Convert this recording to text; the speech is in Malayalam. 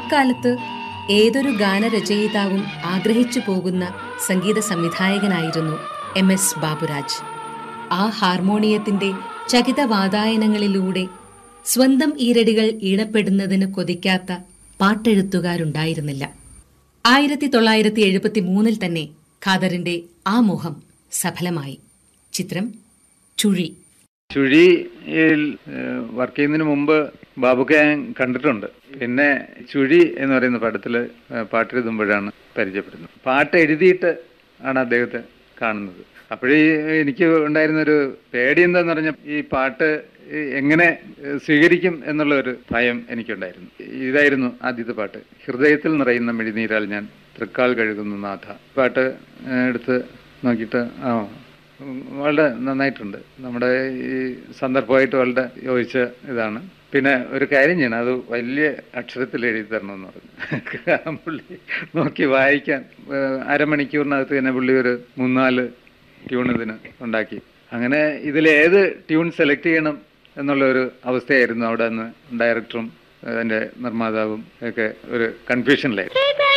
അക്കാലത്ത് ഏതൊരു ഗാനരചയിതാവും ആഗ്രഹിച്ചു പോകുന്ന സംഗീത സംവിധായകനായിരുന്നു എം എസ് ബാബുരാജ് ആ ഹാർമോണിയത്തിന്റെ ചകിതവാതായനങ്ങളിലൂടെ സ്വന്തം ഈരടികൾ ഈണപ്പെടുന്നതിന് കൊതിക്കാത്ത പാട്ടെഴുത്തുകാരുണ്ടായിരുന്നില്ല ആയിരത്തി തൊള്ളായിരത്തി എഴുപത്തി മൂന്നിൽ തന്നെ ഖാദറിന്റെ ആ മോഹം സഫലമായി ചിത്രം ചുഴി ചുഴിയിൽ വർക്ക് ചെയ്യുന്നതിന് മുമ്പ് ബാബുക്കെ ഞാൻ കണ്ടിട്ടുണ്ട് പിന്നെ ചുഴി എന്ന് പറയുന്ന പടത്തിൽ പാട്ടെഴുതുമ്പോഴാണ് പരിചയപ്പെടുന്നത് പാട്ട് എഴുതിയിട്ട് ആണ് അദ്ദേഹത്തെ കാണുന്നത് അപ്പോഴേ എനിക്ക് ഉണ്ടായിരുന്നൊരു പേടി എന്താന്ന് പറഞ്ഞാൽ ഈ പാട്ട് എങ്ങനെ സ്വീകരിക്കും എന്നുള്ള ഒരു ഭയം എനിക്കുണ്ടായിരുന്നു ഇതായിരുന്നു ആദ്യത്തെ പാട്ട് ഹൃദയത്തിൽ നിറയുന്ന മെഴുനീരാൽ ഞാൻ തൃക്കാൽ കഴുകുന്നു നാഥ പാട്ട് എടുത്ത് നോക്കിയിട്ട് ആ ഉം, വളരെ നന്നായിട്ടുണ്ട് നമ്മുടെ ഈ സന്ദർഭമായിട്ട് വളരെ യോജിച്ച ഇതാണ് പിന്നെ ഒരു കാര്യം ചെയ്യണം അത് വലിയ അക്ഷരത്തിൽ എഴുതി തരണമെന്ന് പറഞ്ഞു കാരണം പുള്ളി നോക്കി വായിക്കാൻ ഏഹ്, അരമണിക്കൂറിനകത്ത് തന്നെ പുള്ളി ഒരു മൂന്നാല് ട്യൂൺ ഇതിന് ഉണ്ടാക്കി അങ്ങനെ ഇതിലേത് ട്യൂൺ സെലക്ട് ചെയ്യണം എന്നുള്ള ഒരു അവസ്ഥയായിരുന്നു അവിടെ നിന്ന് ഡയറക്ടറും അതിന്റെ നിർമ്മാതാവും ഒക്കെ ഒരു കൺഫ്യൂഷനിലായിരുന്നു